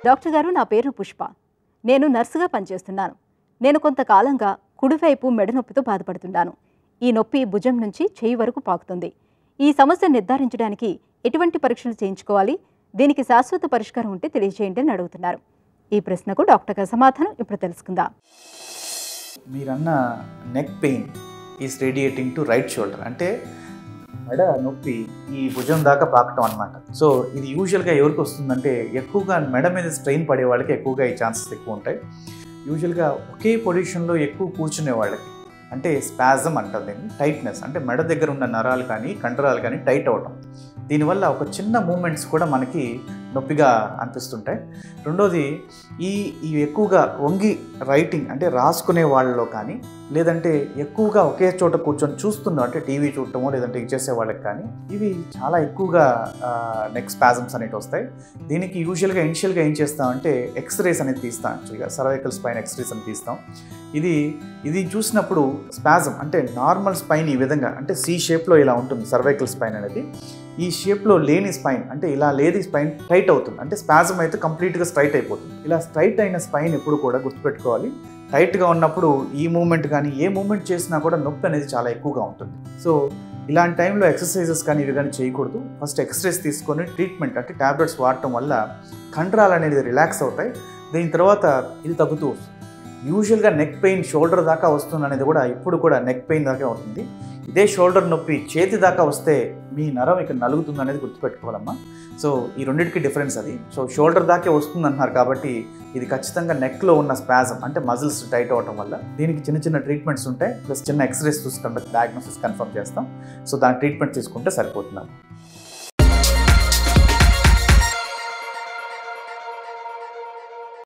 doctor గారు నా పేరు పుష్ప నేను నర్సుగా పనిచేస్తున్నాను నేను కొంతకాలంగా కుడివైపు మెడ నొప్పితో బాధపడుతున్నాను ఈ నొప్పి భుజం నుంచి చేయి వరకు పాకుతుంది ఈ సమస్య నిర్ధారించడానికి ఎటువంటి పరీక్షలు చేయించుకోవాలి దీనికి శాశ్వత పరిష్కారం ఉంటే తెలియజేయండి అని అడుగుతున్నారు ఈ ప్రశ్నకు డాక్టర్ గారి సమాధానం ఇప్పుడు తెలుసుకుందాం మీరన్న neck pain is radiating to right shoulder అంటే మెడ నొప్పి ఈ భుజం దాకా పాకటం అనమాట సో ఇది యూజువల్గా ఎవరికి వస్తుందంటే ఎక్కువగా మెడ మీద స్ట్రెయిన్ పడే వాళ్ళకి ఎక్కువగా ఈ ఛాన్సెస్ ఎక్కువ ఉంటాయి యూజువల్గా ఒకే పొజిషన్లో ఎక్కువ కూర్చునే వాళ్ళకి అంటే స్పాజమ్ అంటారు దీన్ని టైట్నెస్ అంటే మెడ దగ్గర ఉన్న నరాలు కానీ కండరాలు కానీ టైట్ అవటం దీనివల్ల ఒక చిన్న మూమెంట్స్ కూడా మనకి నొప్పిగా అనిపిస్తుంటాయి రెండోది ఈ ఈ ఎక్కువగా వంగి రైటింగ్ అంటే రాసుకునే వాళ్ళలో కానీ లేదంటే ఎక్కువగా ఒకే చోట కూర్చొని చూస్తున్నాం అంటే టీవీ చూడటమో లేదంటే ఇది చేసే వాళ్ళకి కానీ ఇవి చాలా ఎక్కువగా నెక్ స్పాజమ్స్ అనేవి వస్తాయి దీనికి యూజువల్గా ఇనిషియల్గా ఏం చేస్తామంటే ఎక్స్రేస్ అనేది తీస్తాం యాక్చువల్గా సర్వైకల్ స్పైన్ ఎక్స్రేస్ అని తీస్తాం ఇది ఇది చూసినప్పుడు స్పాజమ్ అంటే నార్మల్ స్పైన్ ఈ విధంగా అంటే సి షేప్లో ఇలా ఉంటుంది సర్వైకల్ స్పైన్ అనేది ఈ షేప్లో లేని స్పైన్ అంటే ఇలా లేని స్పైన్ టైట్ అవుతుంది అంటే స్పాజమ్ అయితే కంప్లీట్గా స్ట్రైట్ అయిపోతుంది ఇలా స్ట్రైట్ అయిన స్పైన్ ఎప్పుడు కూడా గుర్తుపెట్టుకోవాలి టైట్గా ఉన్నప్పుడు ఈ మూమెంట్ కానీ ఏ మూమెంట్ చేసినా కూడా నొప్పి అనేది చాలా ఎక్కువగా ఉంటుంది సో ఇలాంటి టైంలో ఎక్సర్సైజెస్ కానీ ఇవి కానీ చేయకూడదు ఫస్ట్ ఎక్స్రేస్ తీసుకొని ట్రీట్మెంట్ అంటే ట్యాబ్లెట్స్ వాడటం వల్ల కండరాలు అనేది రిలాక్స్ అవుతాయి దీని తర్వాత ఇది తగ్గుతూ వస్తుంది యూజువల్గా నెక్ పెయిన్ షోల్డర్ దాకా వస్తుంది అనేది కూడా ఇప్పుడు కూడా నెక్ పెయిన్ దాకా అవుతుంది ఇదే షోల్డర్ నొప్పి చేతి దాకా వస్తే మీ నరం ఇక్కడ నలుగుతుంది అనేది గుర్తుపెట్టుకోవాలమ్మా సో ఈ రెండింటికి డిఫరెన్స్ అది సో షోల్డర్ దాకే వస్తుంది అంటున్నారు కాబట్టి ఇది ఖచ్చితంగా నెక్లో ఉన్న స్పాజం అంటే మజిల్స్ టైట్ అవటం వల్ల దీనికి చిన్న చిన్న ట్రీట్మెంట్స్ ఉంటాయి ప్లస్ చిన్న ఎక్స్రేస్ చూసుకుంటే డయాగ్నోసిస్ కన్ఫర్మ్ చేస్తాం సో దాని ట్రీట్మెంట్ తీసుకుంటే సరిపోతున్నాం